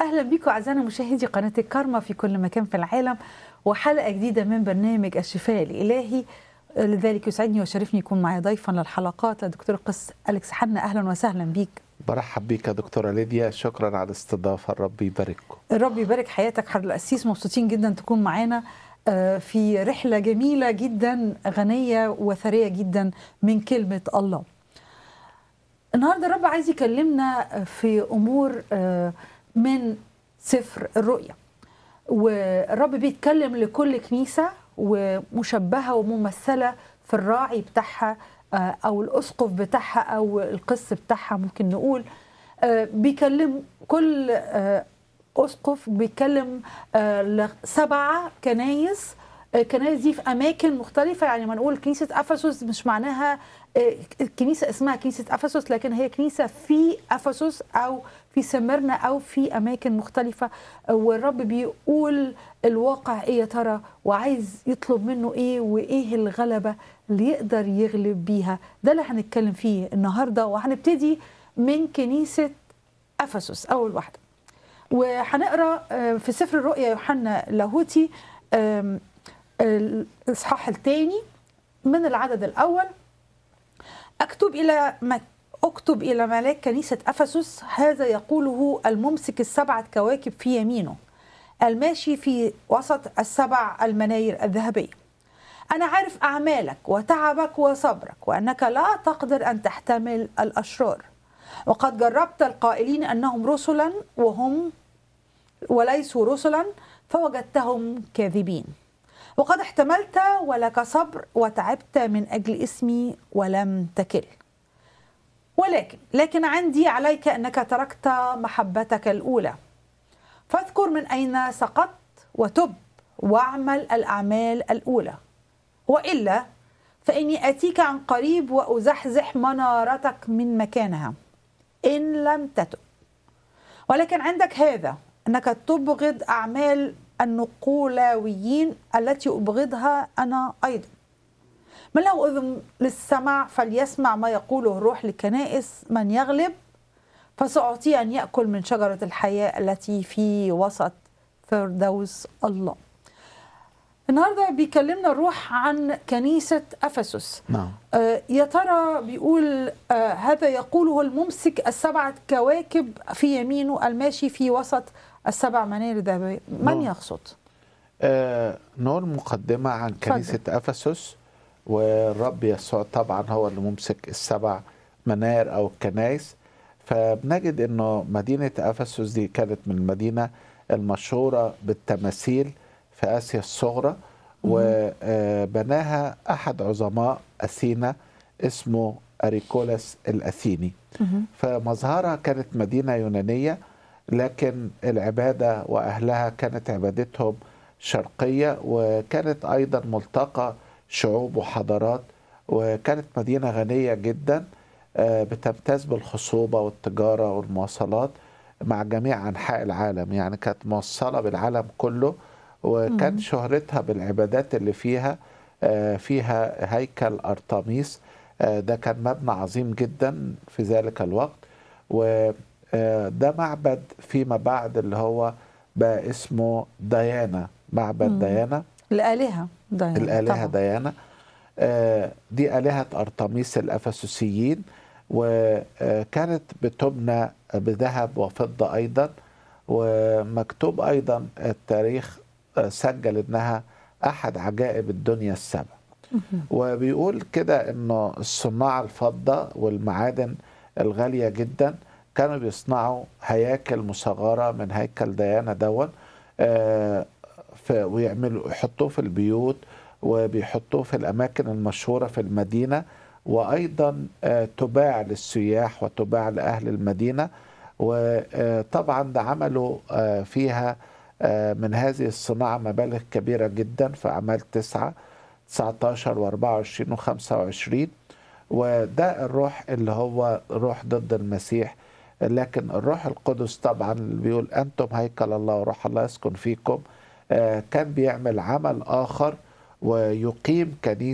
اهلا بكم اعزائنا مشاهدي قناه الكارما في كل مكان في العالم وحلقه جديده من برنامج الشفاء الالهي لذلك يسعدني ويشرفني يكون معي ضيفا للحلقات الدكتور القس اليكس حنا اهلا وسهلا بيك برحب بيك يا دكتورة ليديا شكرا على الاستضافة الرب يبارككم الرب يبارك حياتك حضر القسيس مبسوطين جدا تكون معانا في رحله جميله جدا غنيه وثريه جدا من كلمه الله النهارده الرب عايز يكلمنا في امور من سفر الرؤيا والرب بيتكلم لكل كنيسه ومشبهه وممثله في الراعي بتاعها او الاسقف بتاعها او القس بتاعها ممكن نقول بيكلم كل اسقف بيتكلم سبعه كنايس الكنائس دي في اماكن مختلفه يعني ما نقول كنيسه افسس مش معناها كنيسه اسمها كنيسه افسس لكن هي كنيسه في افسس او في سمرنا او في اماكن مختلفه والرب بيقول الواقع ايه يا ترى وعايز يطلب منه ايه وايه الغلبه اللي يقدر يغلب بيها ده اللي هنتكلم فيه النهارده وهنبتدي من كنيسه افسس اول واحده وهنقرا في سفر الرؤيا يوحنا لاهوتي الاصحاح الثاني من العدد الاول اكتب الى اكتب الى ملاك كنيسه افسس هذا يقوله الممسك السبعه كواكب في يمينه الماشي في وسط السبع المناير الذهبيه انا عارف اعمالك وتعبك وصبرك وانك لا تقدر ان تحتمل الاشرار وقد جربت القائلين انهم رسلا وهم وليسوا رسلا فوجدتهم كاذبين وقد احتملت ولك صبر وتعبت من اجل اسمي ولم تكل ولكن لكن عندي عليك انك تركت محبتك الاولى فاذكر من اين سقطت وتب واعمل الاعمال الاولى والا فاني اتيك عن قريب وازحزح منارتك من مكانها ان لم تتب ولكن عندك هذا انك تبغض اعمال النقولاويين التي ابغضها انا ايضا من له اذن للسمع فليسمع ما يقوله الروح للكنائس من يغلب فساعطيه ان ياكل من شجره الحياه التي في وسط فردوس الله النهارده بيكلمنا الروح عن كنيسه افسس نعم آه يا ترى بيقول آه هذا يقوله الممسك السبعه كواكب في يمينه الماشي في وسط السبع مناير الذهبيه من نعم. يقصد آه نقول مقدمة عن كنيسة أفسس والرب يسوع طبعا هو اللي ممسك السبع مناير أو الكنائس فبنجد أنه مدينة أفسس دي كانت من المدينة المشهورة بالتماثيل في آسيا الصغرى وبناها أحد عظماء أثينا اسمه أريكولاس الأثيني فمظهرها كانت مدينة يونانية لكن العبادة وأهلها كانت عبادتهم شرقية وكانت أيضا ملتقى شعوب وحضارات وكانت مدينة غنية جدا بتمتاز بالخصوبة والتجارة والمواصلات مع جميع أنحاء العالم يعني كانت موصلة بالعالم كله وكان شهرتها بالعبادات اللي فيها فيها هيكل أرطميس ده كان مبنى عظيم جدا في ذلك الوقت وده معبد فيما بعد اللي هو بقى اسمه ديانا معبد مم. ديانا الالهه ديانا الآلهة طبعاً. ديانا آه، دي آلهة أرطميس الأفسسيين وكانت بتبنى بذهب وفضة أيضا ومكتوب أيضا التاريخ آه، سجل إنها أحد عجائب الدنيا السبع وبيقول كده إنه الصناع الفضة والمعادن الغالية جدا كانوا بيصنعوا هياكل مصغرة من هيكل ديانا دون آه، ف- ويعملوا يحطوه في البيوت وبيحطوه في الأماكن المشهورة في المدينة وأيضا آه، تباع للسياح وتباع لأهل المدينة وطبعا ده عملوا آه، فيها آه، من هذه الصناعة مبالغ كبيرة جدا في أعمال تسعة 19 و24 و25 وده الروح اللي هو روح ضد المسيح لكن الروح القدس طبعا اللي بيقول أنتم هيكل الله وروح الله يسكن فيكم آه، كان بيعمل عمل آخر ويقيم كنيسة